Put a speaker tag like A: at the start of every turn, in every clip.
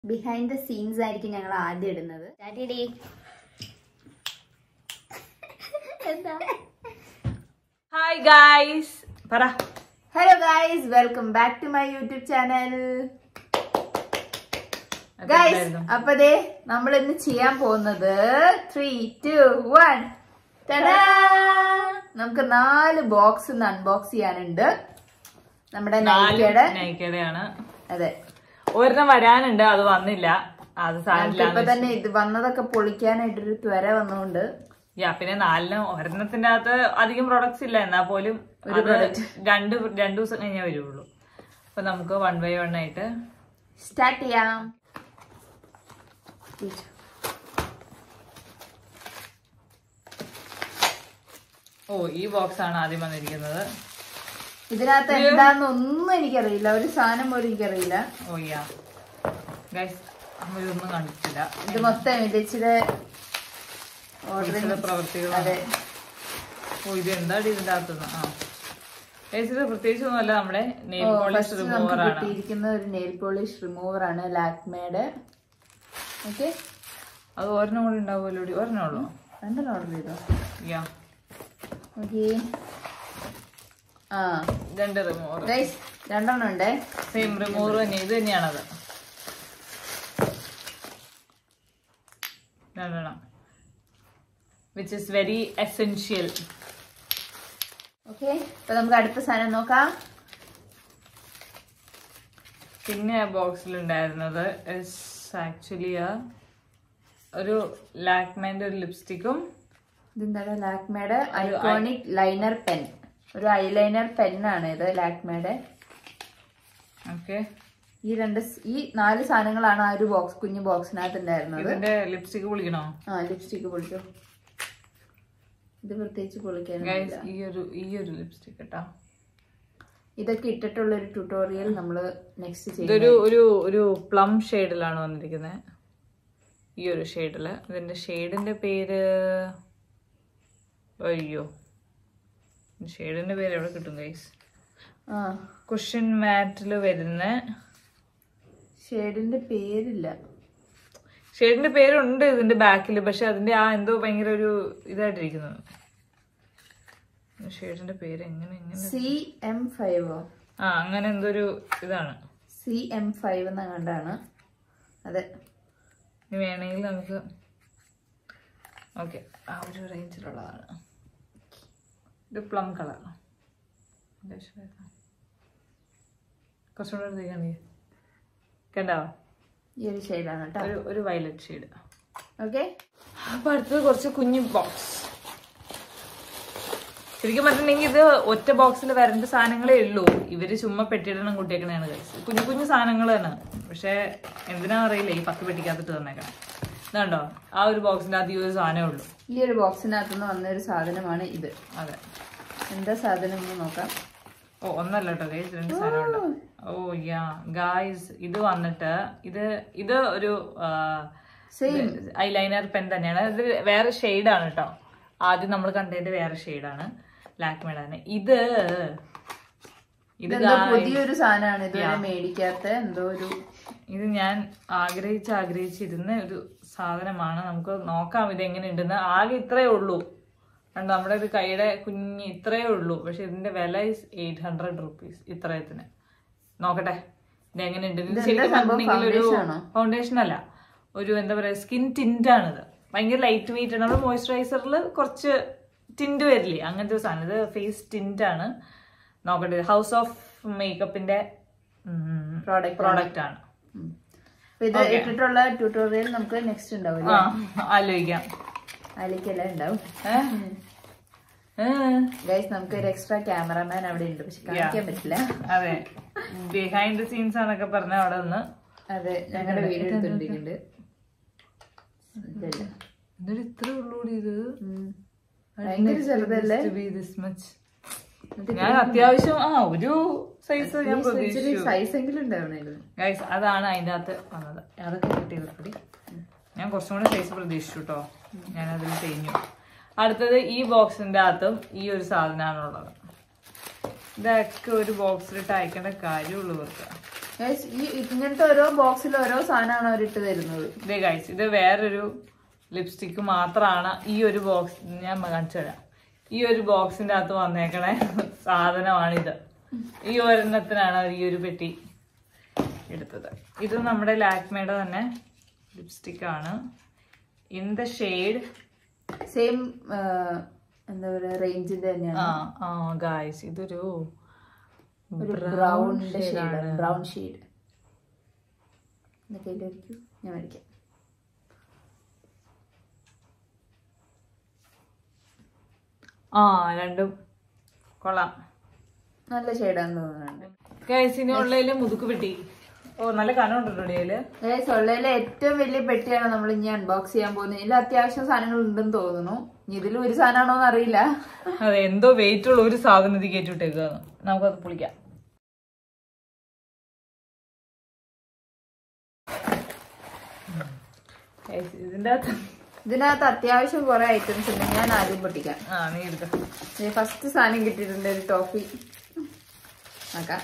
A: Behind the scenes ആയിരിക്കും ഞങ്ങൾ ആദ്യം ഇടുന്നത് ചാറ്റിയടി എന്താ
B: ഹായ് ഗായ്സ് പറ
A: hello guys welcome back to my YouTube channel guys അപ്പൊ ദേ നമ്മൾ ഇന്ന് ചെയ്യാൻ പോകുന്നത് ത്രീ ടു വൺ നമുക്ക് നാല് ബോക്സ് ഇന്ന് അൺബോക്സ് ചെയ്യാനുണ്ട് നമ്മുടെ നൈക്കയുടെ
B: നൈക്കയുടെയാണ്
A: അതെ
B: ഒരെണ്ണം വരാനുണ്ട് അത് വന്നില്ല അത്
A: ഇപ്പൊ
B: സാരില്ല
A: തന്നെ ഇത് വന്നതൊക്കെ പൊളിക്കാനായിട്ടൊരു ത്വര വന്നുകൊണ്ട്
B: യാ പിന്നെ നാലിനും ഒരെണ്ണത്തിന്റെ അകത്ത് അധികം പ്രൊഡക്ട്സ് ഇല്ല എന്നാ പോലും അത് രണ്ട് രണ്ടു ദിവസം കഴിഞ്ഞേ വരുള്ളൂ അപ്പൊ നമുക്ക് വൺ ബൈ വൺ ആയിട്ട്
A: സ്റ്റാർട്ട് ചെയ്യാം
B: ഓ ഈ ബോക്സ് ആണ് ആദ്യം വന്നിരിക്കുന്നത്
A: ഇതിനകത്ത് എന്താന്ന് ഒന്നും എനിക്കറിയില്ല ഒരു സാധനം പോലും എനിക്കറിയില്ല
B: ഓ യാ ഗൈസ് അമ്മ ഇതൊന്നും കണ്ടിട്ടില്ല
A: ഇത് മൊത്തം ഇത് ഇച്ചിരി ഓർഡർ
B: ചില പ്രവൃത്തികളാണ്
A: അതെ
B: ഓ ഇത് എന്താടി ഇതിന്റെ അകത്തുനിന്ന് ആ ഗൈസ് ഇത് പ്രത്യേകിച്ച് ഒന്നുമല്ല നമ്മുടെ നെയിൽ പോളിഷ്
A: ഫസ്റ്റ്
B: റിമൂവർ
A: നമുക്ക്
B: ആണ്
A: കിട്ടിയിരിക്കുന്ന ഒരു നെയിൽ പോളിഷ് റിമൂവർ ആണ് ലാക്മേയുടെ ഓക്കെ
B: അത് ഒരെണ്ണം കൂടി ഉണ്ടാവുമല്ലോ ഒരെണ്ണം ഉള്ളൂ
A: രണ്ടെണ്ണം ഓർഡർ ചെയ്തോ
B: യാ
A: ഓക്കെ ആ
B: രണ്ട് റിമൂവർ
A: ഗൈസ് രണ്ടെണ്ണം ഉണ്ടേ
B: സെയിം റിമൂവർ തന്നെ ഇത് തന്നെയാണത് രണ്ടെണ്ണം which is very essential
A: okay അപ്പൊ നമുക്ക് അടുത്ത സാധനം നോക്കാം
B: പിന്നെ ബോക്സിൽ ഉണ്ടായിരുന്നത് ഇസ് ആക്ച്വലി ഒരു ലാക്മേന്റെ ഒരു ലിപ്സ്റ്റിക്കും
A: ഇതെന്താണ് ലാക്മേയുടെ ഐക്കോണിക് ലൈനർ പെൻ ഒരു ഐലൈനർ പെന്നാണ് ഇത് ലാക്മേയുടെ
B: ഓക്കെ
A: ഈ രണ്ട് സ്- ഈ നാല് സാധനങ്ങളാണ് ആ ഒരു ബോക്സ് കുഞ്ഞു ബോക്സിനകത്ത് ഉണ്ടായിരുന്നത്
B: ഇതിന്റെ ലിപ്സ്റ്റിക് പൊളിക്കണോ
A: ആ ലിപ്സ്റ്റിക്ക് പൊളിച്ചോ ഇത് പ്രത്യേകിച്ച്
B: ഗൈസ്
A: പൊളിക്കാനില്ല
B: ഈ ഒരു ഈ ഒരു ലിപ്സ്റ്റിക് കേട്ടോ
A: ഇതൊക്കെ ഇട്ടിട്ടുള്ള ഒരു ട്യൂട്ടോറിയൽ നമ്മൾ നെക്സ്റ്റ് ചെയ്യും
B: ഇതൊരു ഒരു ഒരു പ്ലം ഷെയ്ഡിലാണ് വന്നിരിക്കുന്നത് ഈ ഒരു ഷെയ്ഡില് ഇതിന്റെ ഷെയ്ഡിന്റെ പേര് അയ്യോ ഷെയ്ഡിന്റെ പേര് എവിടെ കിട്ടും ഗൈസ്
A: ആ
B: കുഷൻ മാറ്റിൽ വരുന്ന
A: ഷെയ്ഡിന്റെ പേരില്ല
B: ഷെയ്ഡിന്റെ പേരുണ്ട് ഇതിന്റെ ബാക്കിൽ പക്ഷെ അതിന്റെ ആ എന്തോ ഭയങ്കര ഒരു ഇതായിട്ടിരിക്കുന്നത് ഷെയ്ഡിന്റെ പേര് എങ്ങനെ എങ്ങനെ
A: സി എം ഫൈവോ
B: ആ അങ്ങനെ എന്തോ ഒരു ഇതാണ്
A: സി എം ഫൈവ് എന്ന കണ്ടാണ് അതെ
B: ഇനി വേണമെങ്കിൽ നമുക്ക് ഓക്കെ ആ ഒരു റേഞ്ചിലുള്ളതാണ് ഇത് പ്ലം കളർ കുറച്ചുകൂടെ എടുത്ത് കാണിക്ക്. കണ്ടോ
A: ഈ ഒരു ഷെയ്ഡാണ് കേട്ടോ
B: ഒരു ഒരു വയലറ്റ് ഷെയ്ഡ്
A: ഓക്കെ
B: അപ്പൊ അടുത്തത് കുറച്ച് കുഞ്ഞു ബോക്സ് ശരിക്കും പറഞ്ഞിട്ടുണ്ടെങ്കിൽ ഇത് ഒറ്റ ബോക്സിൽ വരേണ്ട സാധനങ്ങളേ ഉള്ളൂ ഇവര് ചുമ്മാ പെട്ടിയിടണം കുട്ടിയേക്കണേണ് കഴിച്ചത് കുഞ്ഞു കുഞ്ഞു സാധനങ്ങൾ തന്നെ പക്ഷെ എന്തിനാ അറിയില്ല ഈ പത്ത് പെട്ടിക്കകത്തിട്ട് തന്നേക്കണം ഇതുണ്ടോ ആ ഒരു ബോക്സിന്റെ അധികം ഒരു സാധനമേ ഉള്ളൂ
A: ഈ ഒരു ബോക്സിനകത്ത് നിന്ന് വന്ന ഒരു സാധനമാണ് ഇത്
B: അതെ
A: എന്താ സാധനം എന്ന് നോക്കാം
B: ഓ ഒന്നല്ല കേട്ടോ ഗൈസ് രണ്ട് സാധനമുണ്ട് ഓ യാ ഗായ്സ് ഇത് വന്നിട്ട് ഇത് ഇത് ഒരു
A: സെയിം
B: ഐലൈനർ പെൻ തന്നെയാണ് ഇത് വേറെ ഷെയ്ഡാണ് കേട്ടോ ആദ്യം നമ്മൾ കണ്ടതിന്റെ വേറെ ഷെയ്ഡാണ് ലാക്മേഡ് തന്നെ ഇത് ഇത്
A: ഇതെന്തോ പുതിയൊരു സാധനമാണ് ഇതുവരെ മേടിക്കാത്ത എന്തോ ഒരു
B: ഇത് ഞാൻ ആഗ്രഹിച്ച് ആഗ്രഹിച്ചിരുന്ന ഒരു സാധനമാണ് നമുക്ക് നോക്കാം ഇത് എങ്ങനെ ഉണ്ടെന്ന് ആകെ ഇത്രയേ ഉള്ളൂ കണ്ടോ നമ്മുടെ ഒരു കൈയുടെ കുഞ്ഞ് ഇത്രയേ ഉള്ളൂ പക്ഷെ ഇതിന്റെ വില ഇസ് എയ്റ്റ് ഹൺഡ്രഡ് റുപ്പീസ് ഇത്രയത്തിന് നോക്കട്ടെ ഇത് എങ്ങനെ ഉണ്ട് ഇത് ശരിക്കും പറഞ്ഞിട്ടുണ്ടെങ്കിൽ ഒരു
A: foundation ആണോ?
B: ഫൗണ്ടേഷൻ അല്ല ഒരു എന്താ പറയാ സ്കിൻ ടിന്റ് ആണിത് ഭയങ്കര ലൈറ്റ് വെയിറ്റ് ആണ് നമ്മൾ മോയ്സ്ചറൈസറിൽ കുറച്ച് ടിന്റ് വരില്ലേ അങ്ങനത്തെ ഒരു സാധനം ഇത് ഫേസ് ടിന്റ് ആണ് നോക്കട്ടെ ഹൗസ് ഓഫ് മേക്കപ്പിന്റെ
A: പ്രോഡക്റ്റ്
B: പ്രോഡക്റ്റ് ആണ്
A: അപ്പൊ ഇത് ഇട്ടിട്ടുള്ള ട്യൂട്ടോറിയൽ നമുക്ക് നെക്സ്റ്റ് ഉണ്ടാവില്ല
B: ആ ആലോചിക്കാം
A: അതിലേക്കല്ല ഉണ്ടാവും
B: ഏ? ഏ?
A: ഗൈസ് നമുക്ക് ഒരു എക്സ്ട്രാ ക്യാമറമാൻ അവിടെ ഉണ്ട് പക്ഷെ കാണിക്കാൻ പറ്റില്ല
B: അതെ ബിഹൈൻഡ് ദ സീൻസ് ആണൊക്കെ പറഞ്ഞ അവിടെ നിന്ന്
A: അതെ ഞങ്ങളുടെ വീഡിയോ എടുത്തോണ്ടിരിക്കുന്നുണ്ട് ഇതല്ല.
B: എന്നിട്ട് ഇത്ര ഉള്ളൂടി ഇത്
A: ഉം. ഭയങ്കര ചെറുതല്ലേ
B: ദിസ് മച്ച് ഞാൻ അത്യാവശ്യം ആ ഒരു സൈസ് ഞാൻ
A: ഇച്ചിരി
B: പ്രതീക്ഷിച്ചു
A: സൈസ് എങ്കിലും ഉണ്ടാവണായിരുന്നു
B: ഗൈസ് അതാണ് അതിന്റെ അകത്ത് വന്നത് അതൊക്കെ കിട്ടിയത് കൂടി ഞാൻ കുറച്ചും കൂടെ സൈസ് പ്രതീക്ഷിച്ചു കേട്ടോ ഞാൻ അതിൽ തേഞ്ഞു അടുത്തത് ഈ ബോക്സിന്റെ അകത്തും ഈ ഒരു സാധനമാണുള്ളത് ഇതൊക്കെ ഒരു ബോക്സിലിട്ട് അയക്കേണ്ട കാര്യമുള്ളൂ ഇവർക്ക്
A: Guys, ഈ ഇങ്ങനത്തെ ഓരോ ബോക്സിൽ ഓരോ സാധനമാണ് അവരിട്ട് തരുന്നത്
B: ഇതേ ഗൈസ് ഇത് വേറൊരു ലിപ്സ്റ്റിക്ക് മാത്രമാണ് ഈ ഒരു ബോക്സ് ഞാൻ കാണിച്ചു തരാം ഈ ഒരു ബോക്സിന്റെ അകത്ത് വന്നേക്കണ സാധനമാണിത് ഈ ഒരെണ്ണത്തിനാണ് അവർ ഈ ഒരു പെട്ടി എടുത്തത് ഇത് നമ്മുടെ ലാക്മയുടെ തന്നെ ലിപ്സ്റ്റിക് ആണ് ഇൻ ദ ഷെയ്ഡ്
A: സെയിം എന്താ പറയാ റേഞ്ചിന്റെ തന്നെയാണ്
B: ആ ആ ഗായ്സ് ഇതൊരു
A: ഒരു ബ്രൗണിന്റെ ഷെയ്ഡ് ബ്രൗൺ ഷെയ്ഡ് കയ്യിലായിരിക്കും ഞാൻ വരയ്ക്കാം
B: ആ രണ്ടും കൊള്ളാം
A: നല്ല ഷെയ്ഡാന്ന് തോന്നുന്നുണ്ട്
B: ഗൈസ് ഇനി ഉള്ളതില് മുതുക്ക് പെട്ടി ഓ നല്ല കനമുണ്ടല്ലോ ഇതില്
A: ഗൈസ് ഉള്ളതിലെ ഏറ്റവും വലിയ പെട്ടിയാണ് നമ്മൾ ഇനി അൺബോക്സ് ചെയ്യാൻ പോകുന്നത് ഇതിൽ അത്യാവശ്യം സാധനങ്ങൾ ഉണ്ടെന്ന് തോന്നുന്നു ഇനി ഇതിൽ ഒരു സാധനമാണോ എന്ന് അറിയില്ല
B: അതെ എന്തോ വെയിറ്റ് ഉള്ള ഒരു സാധനം ഇത് കയറ്റിവിട്ടേക്കാന്ന് നമുക്കത് പൊളിക്കാം Guys, ഇതിന്റെ അകത്ത്
A: ഇതിനകത്ത് അത്യാവശ്യം കുറെ ഐറ്റംസ് ഉണ്ട് ഞാൻ ആദ്യം പൊട്ടിക്കാം
B: ആ നീ എടുക്ക
A: ഫസ്റ്റ് സാധനം കിട്ടിയിട്ടുണ്ട് ഒരു ടോഫി നോക്കാം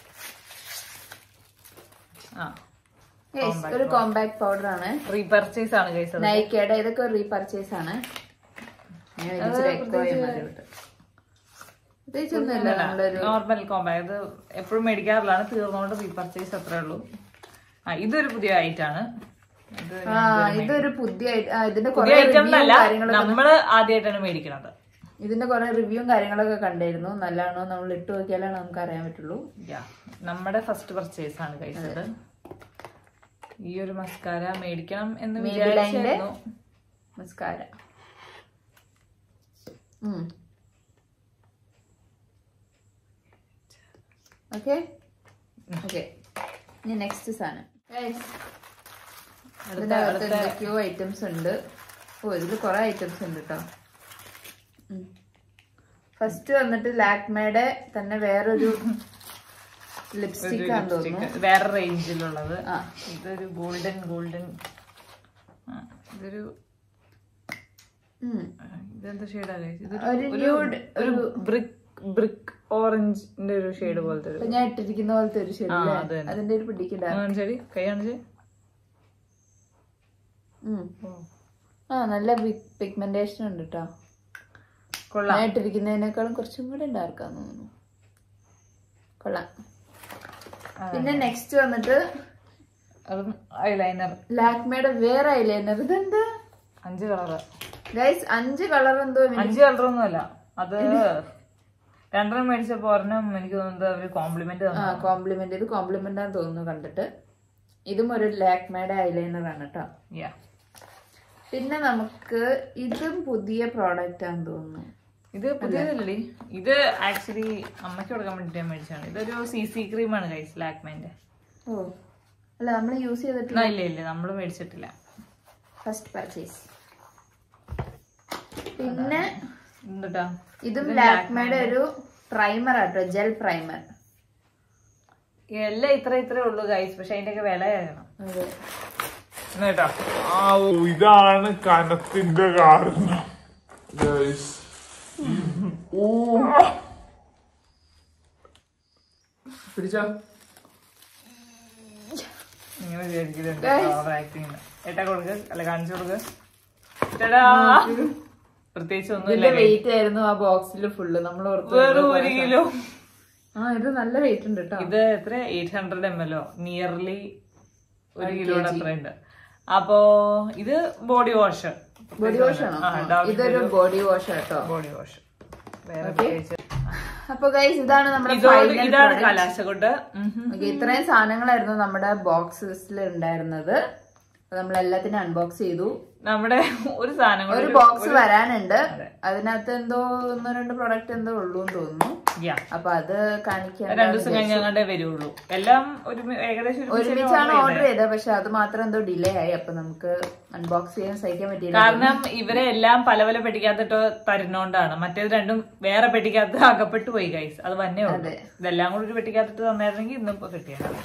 B: ആ
A: Guys, ഒരു കോമ്പാക്ട് പൗഡർ ആണ്
B: റീപർച്ചേസ് ആണ് ഗൈസ് അത്
A: നൈക്കയുടെ ഇതൊക്കെ ഒരു റീപർച്ചേസ് ആണ് ഞാൻ വലിച്ചിട്ട് echo ചെയ്യാൻ മതി കേട്ടോ. പ്രത്യേകിച്ചൊന്നുമില്ല നമ്മളൊരു
B: നോർമൽ കോമ്പാക്ട് ഇത് എപ്പോഴും മേടിക്കാറില്ലാണ് തീർന്നുകൊണ്ട് റീപർച്ചേസ് അത്രേ ഉള്ളൂ ആ ഇതൊരു പുതിയ ഐറ്റം ആണ് ഇത്
A: ആ ഇതൊരു പുതിയ ഐ- ആ, ഇതിന്റെ
B: പുതിയ
A: കുറെ
B: ഐറ്റം
A: റിവ്യൂ
B: എന്നല്ല
A: കാര്യങ്ങളൊക്കെ
B: നമ്മള് ആദ്യമായിട്ടാണ് മേടിക്കണത്
A: ഇതിന്റെ കുറെ റിവ്യൂവും കാര്യങ്ങളൊക്കെ കണ്ടായിരുന്നു നല്ലതാണോ നമ്മൾ ഇട്ട് നോക്കിയാലാണ് നമുക്ക് അറിയാൻ പറ്റുള്ളൂ
B: Yeah. നമ്മുടെ ഫസ്റ്റ് പർച്ചേസ് ആണ് കഴിച്ചത് ഈ ഒരു മസ്കാര മേടിക്കണം എന്ന്
A: Maybelline
B: വിചാരിച്ചായിരുന്നു
A: മസ്കാര ഓക്കെ ഓക്കെ ഇനി നെക്സ്റ്റ് സാധനം Guys, ഇതിനകത്ത് എന്തൊക്കെയോ ഐറ്റംസ് ഉണ്ട് ഓ ഇതിൽ കുറെ ഐറ്റംസ് ഉണ്ട് കേട്ടോ ഫസ്റ്റ് വന്നിട്ട് ലാക്മയുടെ തന്നെ വേറൊരു ലിപ്സ്റ്റിക് ആണെന്ന് തോന്നുന്നു
B: Lipstick. വേറെ റേഞ്ചിലുള്ളത്
A: ആ
B: ഇതൊരു ഗോൾഡൻ ഗോൾഡൻ ഇതൊരു
A: ഉം.
B: ആ, ഇതെന്താ ഷെയ്ഡാ
A: ഒരു nude,
B: ഒരു ബ്രിക്ക് ബ്രിക്ക് ഓറഞ്ചിന്റെ ഒരു ഷെയ്ഡ് പോലത്തെ ഒരു
A: ഇപ്പൊ ഞാൻ ഇട്ടിരിക്കുന്ന പോലത്തെ ഒരു ഷെയ്ഡ്
B: ആ, അത് തന്നെ.
A: അതിന്റെ ഒരു പിടിക്കണ്ട
B: ശരി കൈ കാണിച്ചേ
A: ആ നല്ല പിഗ്മെന്റേഷൻ ഉണ്ട് കേട്ടോ
B: കൊള്ളാം
A: ഞാൻ ഇട്ടിരിക്കുന്നതിനേക്കാളും കുറച്ചും കൂടെ ഡാർക്കാന്ന് തോന്നുന്നു കൊള്ളാം പിന്നെ നെക്സ്റ്റ് വന്നിട്ട്
B: അതും ഐലൈനർ
A: ലാക്മയുടെ വേറെ ഐലൈനർ ഇതെന്താ
B: അഞ്ച് കളറ്
A: ഗൈസ് അഞ്ച് കളർ എന്തോ
B: അഞ്ച് കളറൊന്നും അല്ല അത് രണ്ടെണ്ണം മേടിച്ചപ്പോ ഒരെണ്ണം എനിക്ക് തോന്നുന്നത് അവര് കോംപ്ലിമെന്റ്
A: ആ കോംപ്ലിമെന്റ് ഇത് കോംപ്ലിമെന്റ് ആണെന്ന് തോന്നുന്നു കണ്ടിട്ട് ഇതും ഒരു ലാക്മയുടെ ഐലൈനർ ആണ് കേട്ടോ
B: യാ
A: പിന്നെ നമുക്ക് ഇതും പുതിയ പ്രോഡക്റ്റ് ആണെന്ന് തോന്നുന്നു
B: ഇത് പുതിയതല്ലേ ഇത് ആക്ച്വലി അമ്മയ്ക്ക് കൊടുക്കാൻ വേണ്ടിട്ട് ഞാൻ മേടിച്ചാണ് ഇതൊരു സി സി ക്രീമാണ് കൈസ് ലാക്മേന്റെ
A: ഓ അല്ല നമ്മൾ യൂസ് ചെയ്തിട്ട്
B: ഇല്ല ഇല്ല നമ്മള് മേടിച്ചിട്ടില്ല
A: ഫസ്റ്റ് പർച്ചേസ് പിന്നെ
B: എന്താ
A: ഇതും ലാക്മയുടെ ഒരു പ്രൈമർ ആട്ടോ ജെൽ പ്രൈമർ
B: എല്ലാം ഇത്ര ഇത്രേ ഉള്ളൂ ഗൈസ് പക്ഷെ അതിന്റെ ഒക്കെ വില ആകണം
A: അതെ
B: കേട്ടോ
C: ആ ഇതാണ് കനത്തിന്റെ കാരണം Guys. ഓ പിടിച്ചോ
B: ഇങ്ങനെ വിചാരിക്കുന്നുണ്ട് ഓവർ ആക്ടിങ് ഏട്ടാ കൊടുക്ക് അല്ല കാണിച്ചു കൊടുക്ക് ചേട്ടാ പ്രത്യേകിച്ച് ഒന്നുമില്ല
A: ഇതിന്റെ വെയിറ്റ് ആയിരുന്നു ആ ബോക്സിൽ ഫുള്ള് നമ്മൾ ഓർത്ത്
B: വെറും ഒരു കിലോ
A: ആ ഇത് നല്ല വെയിറ്റ് ഉണ്ട് കേട്ടോ
B: ഇത് എത്ര എയ്റ്റ് ഹൺഡ്രഡ് എം എല്ലോ നിയർലി ഒരു കിലോയുടെ അത്ര ഉണ്ട് അപ്പോ ഇത് ബോഡി വാഷ്
A: ബോഡി വാഷ് ആണോ ഇതൊരു ബോഡി വാഷ് കേട്ടോ
B: ബോഡി വാഷ് വേറെ പ്രത്യേകിച്ച്
A: അപ്പൊ ഗൈസ് ഇതാണ് നമ്മുടെ
B: ഇതോട്
A: final
B: ഇതാണ്
A: product.
B: കലാശക്കൊട്ട് ഉം ഹും.
A: Okay, ഇത്രയും സാധനങ്ങളായിരുന്നു നമ്മുടെ ബോക്സസിൽ ഉണ്ടായിരുന്നത് അപ്പൊ നമ്മൾ എല്ലാത്തിനും അൺബോക്സ് ചെയ്തു
B: നമ്മുടെ ഒരു സാധനം
A: ഒരു
B: കൂടി
A: ബോക്സ് വരാനുണ്ട് അതിനകത്ത് എന്തോ ഒന്നോ രണ്ട് പ്രൊഡക്റ്റ് എന്തോ ഉള്ളൂ എന്ന് തോന്നുന്നു
B: Yeah.
A: അപ്പൊ അത് കാണിക്കാൻ
B: രണ്ടു ദിവസം കഴിഞ്ഞ് അങ്ങോട്ടേ വരുള്ളൂ എല്ലാം ഒരു ഏകദേശം ഒരുമിച്ച്
A: ഒരുമിച്ചാണ് ഓർഡർ ചെയ്തത് പക്ഷെ അത് മാത്രം എന്തോ ഡിലേ ആയി അപ്പൊ നമുക്ക് അൺബോക്സ് ചെയ്യാൻ സഹിക്കാൻ പറ്റിയില്ല
B: കാരണം ഇവരെ എല്ലാം പല പല പെട്ടിക്കകത്തിട്ട് തരുന്നോണ്ടാണ് മറ്റേത് രണ്ടും വേറെ പെട്ടിക്കകത്ത് അകപ്പെട്ടു പോയി ഗൈസ് അത് വന്നേ ഉള്ളൂ ഇതെല്ലാം കൂടി ഒരു പെട്ടിക്കകത്തിട്ട് തന്നായിരുന്നെങ്കിൽ ഇന്നിപ്പോ കിട്ടിയാണ്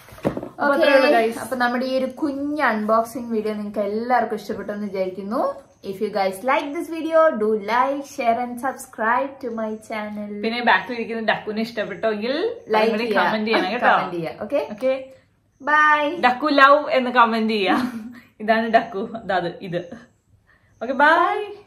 A: ഓക്കെ അപ്പൊ നമ്മുടെ ഈ ഒരു കുഞ്ഞ് അൺബോക്സിംഗ് വീഡിയോ നിങ്ങൾക്ക് എല്ലാവർക്കും ഇഷ്ടപ്പെട്ടെന്ന് വിചാരിക്കുന്നു If you guys like this video, do like, share and subscribe to my channel.
B: പിന്നെ ബാക്കിൽ ഇരിക്കുന്ന ഡക്കുനെ ഇഷ്ടപ്പെട്ടെങ്കിൽ
A: Like
B: കമന്റ് ചെയ്യണം കേട്ടോ
A: comment ചെയ്യാം. Okay?
B: Okay
A: Bye.
B: ഡക്കു ലവ് എന്ന് കമന്റ് ചെയ്യാം ഇതാണ് ഡക്കു അതാത് ഇത് ഓക്കെ ബൈ